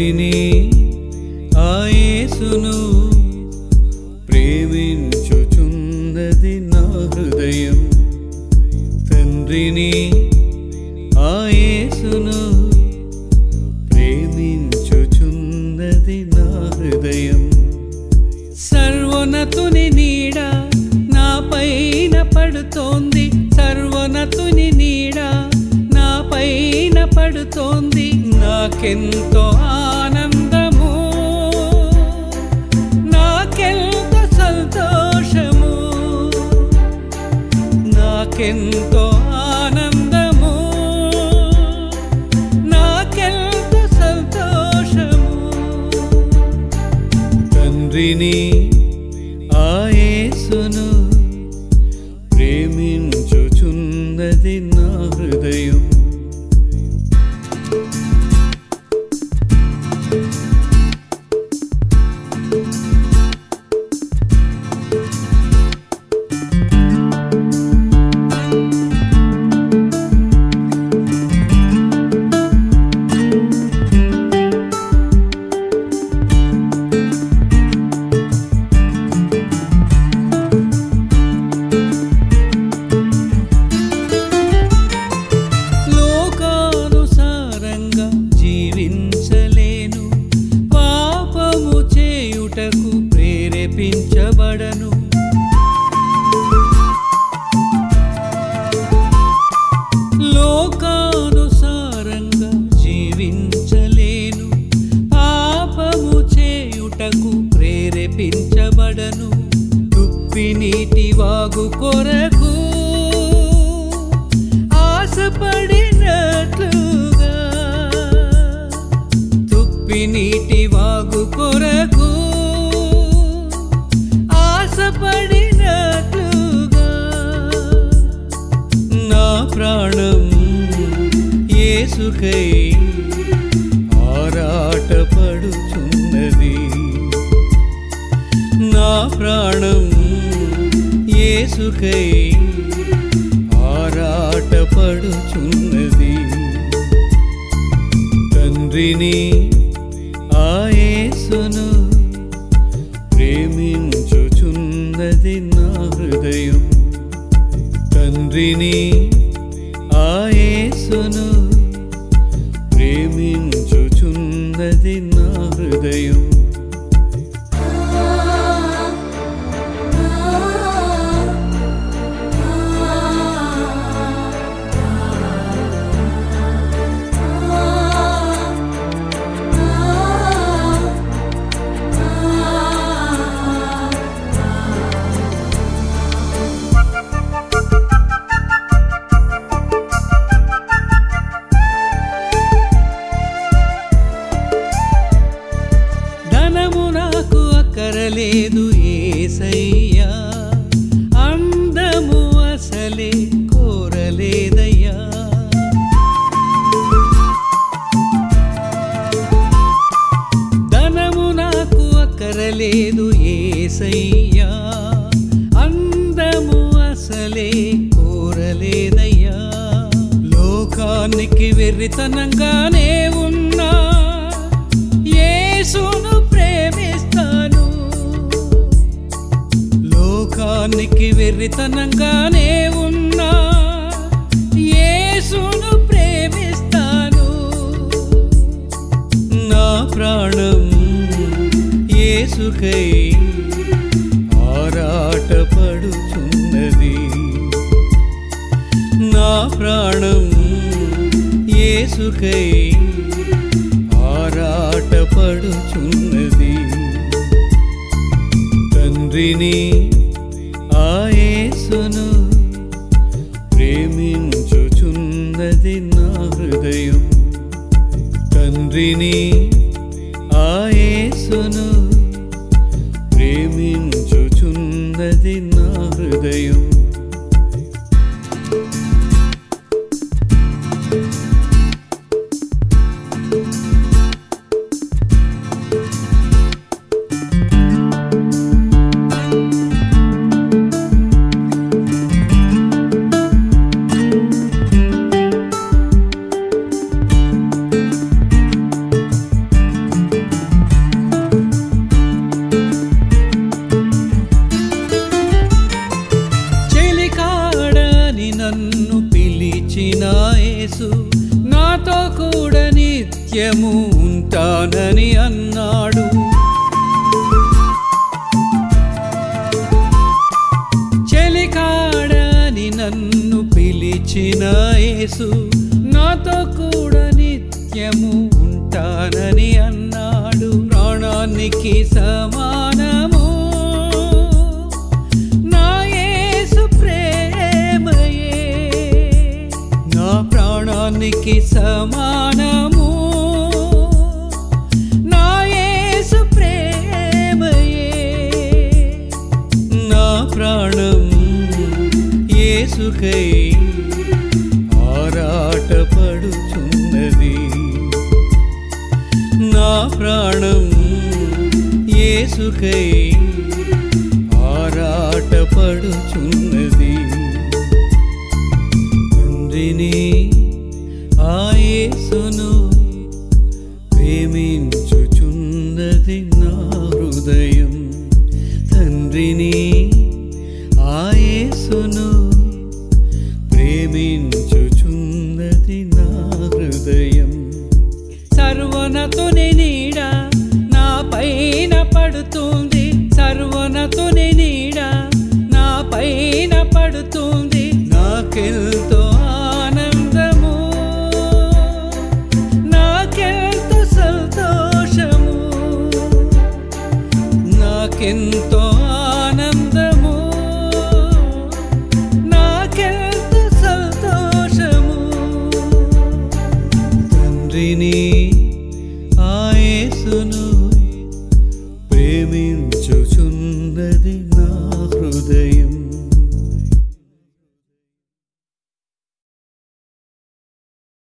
తండ్రిని ఆ యేసును ప్రేమించుచున్నది నా హృదయం తండ్రిని ఆ యేసును ప్రేమించుచున్నది నా హృదయం సర్వోన్నతుని నీడ నా పైన పడుతోంది సర్వోన్నతుని నీడ నా పైన పడుతోంది నాకెంతో ఆనందము నాకెంతో సంతోషము నాకెంతో ఆనందము నాకెంతో సంతోషము తండ్రిని ఆ యేసును ప్రేమించుచున్నది నా హృదయం లోకానుసారంగా జీవించలేను పాపము చేయుటకు ప్రేరేపించబడను లోకానుసారంగా జీవించలేను పాపము చేయుటకు ప్రేరేపించబడను తుప్పి నీటి వాగు కొరకు ఆశపడినట్లుగా తుప్పి నీటి వాగు కొరకు ఆశపడినట్లుగా నా ప్రాణం యేసుకై ఆరాటపడుచున్నది నా ప్రాణం యేసుకై ఆరాటపడుచున్నది తండ్రిని ఆ యేసును ప్రేమించుచున్నది నా హృదయం తండ్రిని ఆ యేసును ప్రేమించుచున్నది నా హృదయం ధనము నాకు అక్కరలేదు ఏసయ్యా అందము అసలే కోరలేదయ్యా ధనము నాకు అక్కరలేదు ఏసయ్యా అందము అసలే కోరలేదయ్యా లోకానికి వెర్రితనంగానే ఉన్నా యేసును ప్రేమిస్తాను లోకానికి వెర్రితనంగానే ఉన్నా యేసును ప్రేమిస్తాను నా ప్రాణం యేసుకై ఆరాటపడుచున్నది నా ప్రాణం యేసుకై ఆరాటపడుచున్నది తండ్రిని ఆ యేసును ప్రేమించుచున్నది నా హృదయం తండ్రిని ఆ యేసును ప్రేమించుచున్నది నా హృదయం యేసు నాతో కూడా నిత్యము ఉంటానని అన్నాడు ప్రాణానికి సమానము నా యేసు ప్రేమయే నా ప్రాణానికి సమానము నా యేసు ప్రేమయే నా ప్రాణం యేసుకై ఆరాటపడుచున్నది నా ప్రాణం యేసుకై ఆరాటపడుచున్నది తండ్రిని ఆ యేసును ప్రేమించుచున్నది నా హృదయం తండ్రిని ఆ యేసును ప్రేమించుచున్నది నా హృదయం సర్వనతుని నీడ నా పైన పడుతుంది సర్వనతుని నీడ నా పైన పడుతుంది నాకెంతో